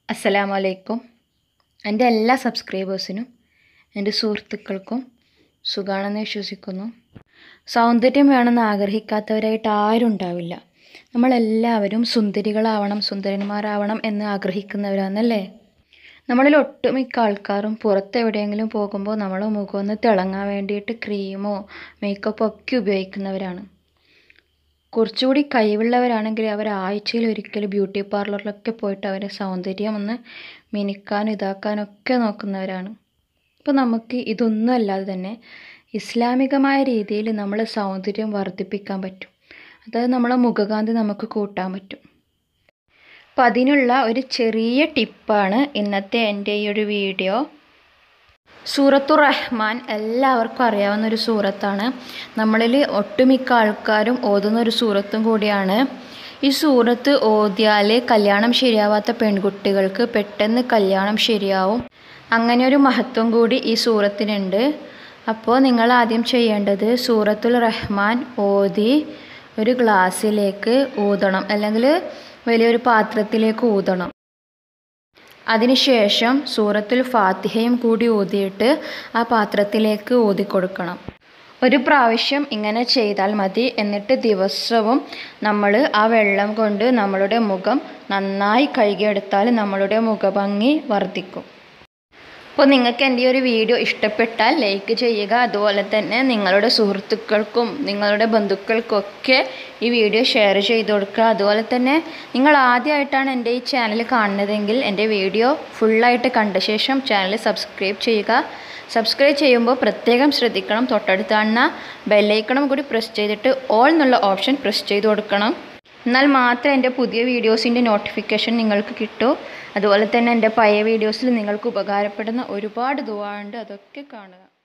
അസ്സലാമു അലൈക്കും എൻ്റെ എല്ലാ സബ്സ്ക്രൈബേഴ്സിനും എൻ്റെ സുഹൃത്തുക്കൾക്കും സുഖാണെന്ന് വിശ്വസിക്കുന്നു സൗന്ദര്യം വേണമെന്ന് ആഗ്രഹിക്കാത്തവരായിട്ട് ആരും ഉണ്ടാവില്ല നമ്മളെല്ലാവരും സുന്ദരികളാവണം സുന്ദരന്മാരാവണം എന്ന് ആഗ്രഹിക്കുന്നവരാണെന്നല്ലേ നമ്മളിൽ ഒട്ടുമിക്ക ആൾക്കാരും പുറത്ത് എവിടെയെങ്കിലും പോകുമ്പോൾ നമ്മളെ മുഖം ഒന്ന് തിളങ്ങാൻ വേണ്ടിയിട്ട് ക്രീമോ മേക്കപ്പോ ഒക്കെ ഉപയോഗിക്കുന്നവരാണ് കുറച്ചുകൂടി കഴിവുള്ളവരാണെങ്കിൽ അവർ ആഴ്ചയിൽ ഒരിക്കൽ ബ്യൂട്ടി പാർലറിലൊക്കെ പോയിട്ട് അവരെ സൗന്ദര്യം ഒന്ന് മിനുക്കാനും ഇതാക്കാനും ഒക്കെ നോക്കുന്നവരാണ് അപ്പോൾ നമുക്ക് ഇതൊന്നും അല്ലാതെ തന്നെ ഇസ്ലാമികമായ രീതിയിൽ നമ്മൾ സൗന്ദര്യം വർദ്ധിപ്പിക്കാൻ പറ്റും അതായത് നമ്മളെ മുഖകാന്തി നമുക്ക് കൂട്ടാൻ പറ്റും അപ്പം അതിനുള്ള ഒരു ചെറിയ ടിപ്പാണ് ഇന്നത്തെ എൻ്റെ ഈ ഒരു വീഡിയോ സൂറത്തു റഹ്മാൻ എല്ലാവർക്കും അറിയാവുന്ന ഒരു സൂറത്താണ് നമ്മളിൽ ഒട്ടുമിക്ക ആൾക്കാരും ഓതുന്ന ഒരു സൂറത്തും കൂടിയാണ് ഈ സൂറത്ത് ഓതിയാൽ കല്യാണം ശരിയാവാത്ത പെൺകുട്ടികൾക്ക് പെട്ടെന്ന് കല്യാണം ശരിയാവും അങ്ങനെ ഒരു മഹത്വം കൂടി ഈ സൂറത്തിനുണ്ട് അപ്പോൾ നിങ്ങൾ ആദ്യം ചെയ്യേണ്ടത് സൂറത്തുൽ റഹ്മാൻ ഓതി ഒരു ഗ്ലാസ്സിലേക്ക് ഊതണം അല്ലെങ്കിൽ വലിയൊരു പാത്രത്തിലേക്ക് ഊതണം അതിനുശേഷം സൂറത്തുൽ ഫാത്തിഹയും കൂടി ഊതിയിട്ട് ആ പാത്രത്തിലേക്ക് ഊതി കൊടുക്കണം ഒരു പ്രാവശ്യം ഇങ്ങനെ ചെയ്താൽ മതി എന്നിട്ട് ദിവസവും നമ്മൾ ആ വെള്ളം കൊണ്ട് നമ്മളുടെ മുഖം നന്നായി കഴുകിയെടുത്താൽ നമ്മളുടെ മുഖഭംഗി വർദ്ധിക്കും അപ്പോൾ നിങ്ങൾക്ക് എൻ്റെ ഈ ഒരു വീഡിയോ ഇഷ്ടപ്പെട്ടാൽ ലൈക്ക് ചെയ്യുക അതുപോലെ തന്നെ നിങ്ങളുടെ സുഹൃത്തുക്കൾക്കും നിങ്ങളുടെ ബന്ധുക്കൾക്കൊക്കെ ഈ വീഡിയോ ഷെയർ ചെയ്ത് കൊടുക്കുക അതുപോലെ തന്നെ നിങ്ങൾ ആദ്യമായിട്ടാണ് എൻ്റെ ഈ ചാനൽ കാണുന്നതെങ്കിൽ എൻ്റെ വീഡിയോ ഫുള്ളായിട്ട് കണ്ട ശേഷം ചാനൽ സബ്സ്ക്രൈബ് ചെയ്യുക സബ്സ്ക്രൈബ് ചെയ്യുമ്പോൾ പ്രത്യേകം ശ്രദ്ധിക്കണം തൊട്ടടുത്ത് കാണുന്ന ബെല്ലൈക്കണം കൂടി പ്രസ് ചെയ്തിട്ട് ഓൾ എന്നുള്ള ഓപ്ഷൻ പ്രസ് ചെയ്ത് കൊടുക്കണം എന്നാൽ മാത്രമേ എൻ്റെ പുതിയ വീഡിയോസിൻ്റെ നോട്ടിഫിക്കേഷൻ നിങ്ങൾക്ക് കിട്ടൂ അതുപോലെ തന്നെ എൻ്റെ പഴയ വീഡിയോസിൽ നിങ്ങൾക്ക് ഉപകാരപ്പെടുന്ന ഒരുപാട് ദുവാ ഉണ്ട് അതൊക്കെ കാണുക